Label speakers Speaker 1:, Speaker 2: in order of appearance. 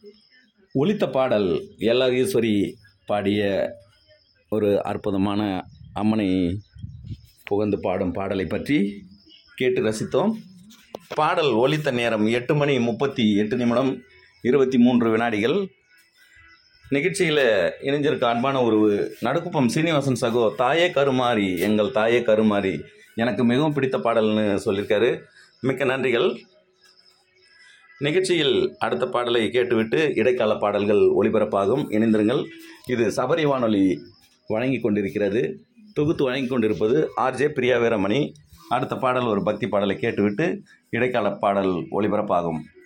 Speaker 1: ஒலித்த பாடல் எல்ஆர் ஈஸ்வரி பாடிய ஒரு அற்புதமான அம்மனை புகழ்ந்து பாடும் பாடலை பற்றி கேட்டு ரசித்தோம் பாடல் ஒலித்த நேரம் எட்டு மணி முப்பத்தி எட்டு நிமிடம் இருபத்தி மூன்று வினாடிகள் நிகழ்ச்சியில் இணைஞ்சிருக்க அன்பான ஒரு நடுக்குப்பம் சீனிவாசன் சகோ தாயே கருமாரி எங்கள் தாயே கருமாரி எனக்கு மிகவும் பிடித்த பாடல்னு சொல்லியிருக்காரு மிக்க நன்றிகள் நிகழ்ச்சியில் அடுத்த பாடலை கேட்டுவிட்டு இடைக்கால பாடல்கள் ஒளிபரப்பாகும் இணைந்திருங்கள் இது சபரி வானொலி வழங்கி கொண்டிருக்கிறது தொகுத்து வழங்கி கொண்டிருப்பது ஆர்ஜே பிரியா வீரமணி அடுத்த பாடல் ஒரு பக்தி பாடலை கேட்டுவிட்டு இடைக்கால பாடல் ஒளிபரப்பாகும்